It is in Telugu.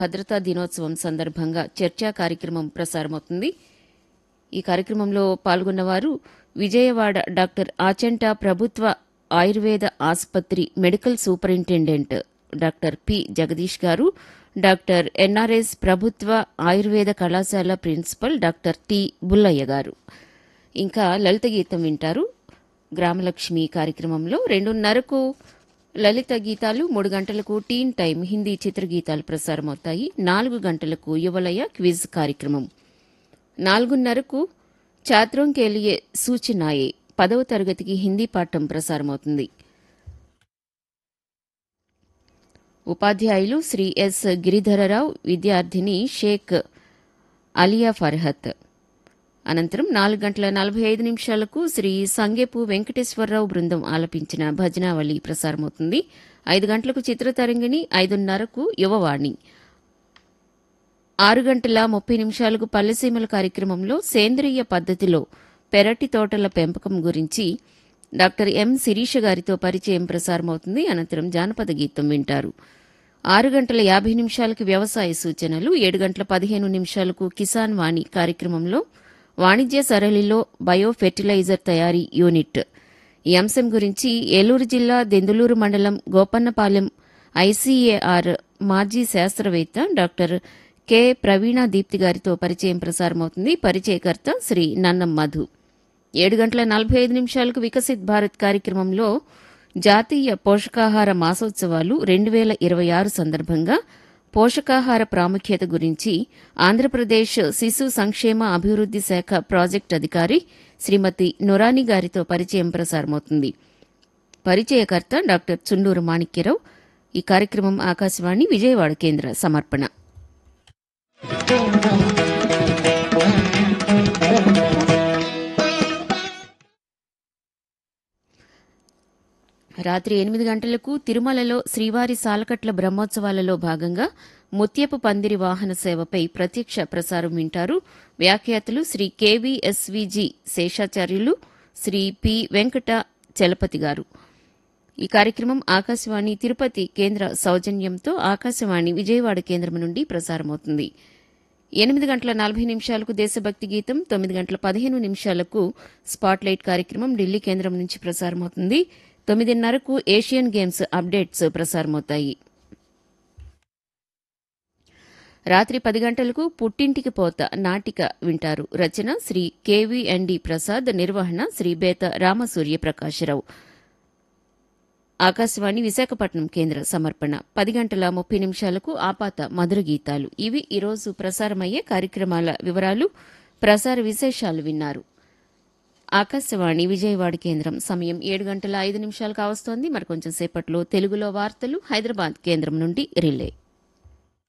భద్రతా దినోత్సవం సందర్భంగా చర్చా కార్యక్రమం ప్రసారమవుతుంది ఈ కార్యక్రమంలో పాల్గొన్నవారు విజయవాడ డాక్టర్ ఆచంట ప్రభుత్వ ఆయుర్వేద ఆసుపత్రి medical superintendent doctor P Jagadish garu doctor NRS ప్రభుత్వ ఆయుర్వేద కళాశాల ప్రిన్సిపల్ డాక్టర్ టి బుల్లయ్య గారు ఇంకా లలిత గీతం వింటారు గ్రామలక్ష్మి కార్యక్రమంలో రెండున్నరకు లలిత గీతాలు మూడు గంటలకు టీన్ టైం హిందీ చిత్రగీతాలు ప్రసారమవుతాయి నాలుగు గంటలకు యువలయ క్విజ్ కార్యక్రమం నాలుగున్నరకు ఛాత్రోం కేలియే సూచనాయే పదవ తరగతికి హిందీ పాఠం ప్రసారమవుతుంది ఉపాధ్యాయులు శ్రీ ఎస్ గిరిధరరావు విద్యార్థిని షేక్ అలియా ఫర్హత్ అనంతరం నాలుగు గంటల నలభై ఐదు నిమిషాలకు శ్రీ సంగెపు వెంకటేశ్వరరావు బృందం ఆలపించిన భజనావళి ప్రసారమవుతుంది ఐదు గంటలకు చిత్రతరంగిణి ఐదున్నరకు యువవాణి ఆరు గంటల ముప్పై నిమిషాలకు పల్లెసీమల కార్యక్రమంలో సేంద్రియ పద్ధతిలో పెరటి తోటల పెంపకం గురించి డాక్టర్ ఎం శిరీష గారితో పరిచయం ప్రసారమవుతుంది అనంతరం జానపద గీతం వింటారు ఆరు గంటల యాభై నిమిషాలకు వ్యవసాయ సూచనలు ఏడు గంటల పదిహేను నిమిషాలకు కిసాన్ వాణి కార్యక్రమంలో వాణిజ్య సరళిలో బయో ఫెర్టిలైజర్ తయారీ యూనిట్ ఈ అంశం గురించి ఏలూరు జిల్లా దెందులూరు మండలం గోపన్నపాలెం ఐసీఏఆర్ మాజీ శాస్త్రవేత్త డాక్టర్ కె ప్రవీణ దీప్తి గారితో పరిచయం ప్రసారమవుతుంది పరిచయకర్త శ్రీ నన్నం మధు ఏడు గంటల నలభై ఐదు నిమిషాలకు వికసిత్ భారత్ కార్యక్రమంలో జాతీయ పోషకాహార మాసోత్సవాలు రెండు వేల ఇరవై ఆరు సందర్భంగా పోషకాహార ప్రాముఖ్యత గురించి ఆంధ్రప్రదేశ్ శిశు సంక్షేమ అభివృద్ది శాఖ ప్రాజెక్టు అధికారి శ్రీమతి నురాని గారితో పరిచయం ప్రసారమవుతుంది పరిచయకర్త డాక్టర్ చుండూరు మాణిక్యరావు ఈ కార్యక్రమం ఆకాశవాణి విజయవాడ కేంద్ర సమర్పణ రాత్రి ఎనిమిది గంటలకు తిరుమలలో శ్రీవారి సాలకట్ల బ్రహ్మోత్సవాలలో భాగంగా ముత్యపు పందిరి వాహన సేవపై ప్రత్యక్ష ప్రసారం వింటారు వ్యాఖ్యాతలు శ్రీ కేవీఎస్విజి శేషాచార్యులు శ్రీ పి వెంకట చలపతి గారు ఈ కార్యక్రమం ఆకాశవాణి తిరుపతి కేంద్ర సౌజన్యంతో ఆకాశవాణి విజయవాడ కేంద్రం నుండి ప్రసారమవుతుంది ఎనిమిది గంటల నలభై నిమిషాలకు దేశభక్తి గీతం తొమ్మిది గంటల పదిహేను నిమిషాలకు స్పాట్లైట్ కార్యక్రమం ఢిల్లీ కేంద్రం నుంచి ప్రసారమవుతుంది తొమ్మిదిన్నరకు ఏషియన్ గేమ్స్ అప్డేట్స్ ప్రసారమవుతాయి రాత్రి పది గంటలకు పుట్టింటికి పోత నాటిక వింటారు రచన శ్రీ కేవీఎన్డి ప్రసాద్ నిర్వహణ శ్రీ బేత రామసూర్య ప్రకాశరావు ఆకాశవాణి విశాఖపట్నం కేంద్ర సమర్పణ పది గంటల ముప్పై నిమిషాలకు ఆపాత మధుర గీతాలు ఇవి ఈరోజు ప్రసారమయ్యే కార్యక్రమాల వివరాలు ప్రసార విశేషాలు విన్నారు ఆకాశవాణి విజయవాడ కేంద్రం సమయం ఏడు గంటల ఐదు నిమిషాలు కావస్తోంది మరి కొంచెం సేపట్లో తెలుగులో వార్తలు హైదరాబాద్ కేంద్రం నుండి రిలే